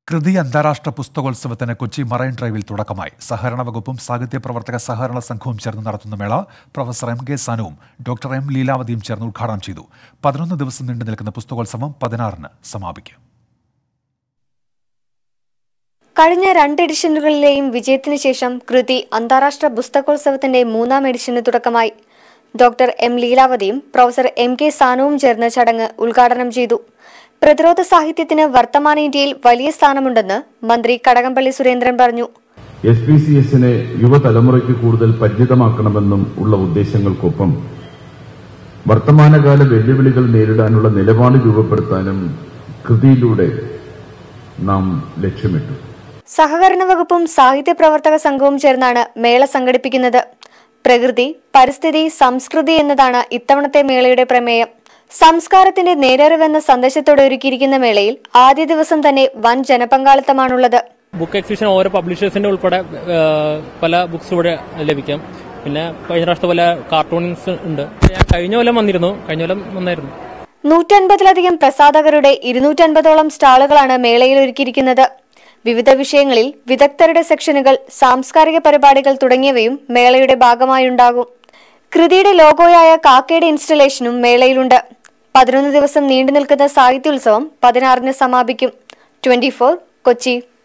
കൃതി അന്താരാഷ്ട്ര പുസ്തകോത്സവത്തിന് കൊച്ചി മറൈൻ ഡ്രൈവിൽ തുടക്കമായി സഹകരണ വകുപ്പും സാഹിത്യ പ്രവർത്തക സഹകരണ സംഘവും ചേർന്ന് നടത്തുന്ന മേള പ്രൊഫസർ എം കെ സാനുവും ഡോക്ടർ എം ലീലാവതിയും ചേർന്ന് ഉദ്ഘാടനം ചെയ്തു പതിനൊന്ന് ദിവസം നീണ്ടു നിൽക്കുന്ന പുസ്തകോത്സവം പതിനാറിന് സമാപിക്കും കഴിഞ്ഞ രണ്ട് എഡിഷനുകളിലെയും വിജയത്തിന് ശേഷം കൃതി അന്താരാഷ്ട്ര പുസ്തകോത്സവത്തിന്റെ മൂന്നാം എഡിഷന് തുടക്കമായി ഡോക്ടർ എം ലീലാവതിയും പ്രൊഫസർ എം കെ സാനുവും ചേർന്ന് ചടങ്ങ് ഉദ്ഘാടനം ചെയ്തു പ്രതിരോധ സാഹിത്യത്തിന് വർത്തമാന ഇന്ത്യയിൽ വലിയ സ്ഥാനമുണ്ടെന്ന് മന്ത്രി കടകംപള്ളി സുരേന്ദ്രൻ പറഞ്ഞു എസ് പി സി എസിനെ യുവതലമുറയ്ക്ക് കൂടുതൽ പരിചിതമാക്കണമെന്നും ഉള്ള ഉദ്ദേശങ്ങൾക്കൊപ്പം വർത്തമാനകാല വെല്ലുവിളികൾ നേരിടാനുള്ള നിലപാട് രൂപപ്പെടുത്താനും കൃതിയിലൂടെ നാം ലക്ഷ്യമിട്ടു സഹകരണ വകുപ്പും സാഹിത്യ പ്രവർത്തക സംഘവും ചേർന്നാണ് മേള സംഘടിപ്പിക്കുന്നത് പ്രകൃതി പരിസ്ഥിതി സംസ്കൃതി എന്നതാണ് ഇത്തവണത്തെ മേളയുടെ പ്രമേയം സംസ്കാരത്തിന്റെ നേരറിവെന്ന സന്ദേശത്തോടെ ഒരുക്കിയിരിക്കുന്ന മേളയിൽ ആദ്യ ദിവസം തന്നെ വൻ ജനപങ്കാളിത്തമാണുള്ളത് ബുക്ക് എക്സിബിഷൻ ഓരോ പബ്ലിഷേഴ്സിന്റെ ഉൾപ്പെടെ ആ, പല ബുക്സ് ഇവിടെ ലഭിക്കാം പിന്നെ കഴിഞ്ഞ പ്രാവശ്യത്തെ പോലെ കാർട്ടൂൺസ് ഉണ്ട് ഞാൻ കഴിഞ്ഞ കൊല്ലം വന്നിരുന്നു കഴിഞ്ഞ കൊല്ലം വന്നായിരുന്നു നൂറ്റൻപതിലധികം പ്രസാധകരുടെ ഇരുന്നൂറ്റൻപതോളം സ്റ്റാളുകളാണ് മേളയിൽ ഒരുക്കിയിരിക്കുന്നത് വിവിധ വിഷയങ്ങളിൽ വിദഗ്ധരുടെ സെക്ഷനുകൾ സാംസ്കാരിക പരിപാടികൾ തുടങ്ങിയവയും മേളയുടെ ഭാഗമായുണ്ടാകും കൃതിയുടെ ലോഗോയായ കാക്കയുടെ ഇൻസ്റ്റലേഷനും മേളയിലുണ്ട് പതിനൊന്ന് ദിവസം നീണ്ടു നിൽക്കുന്ന സാഹിത്യോത്സവം പതിനാറിന് സമാപിക്കും ട്വന്റി കൊച്ചി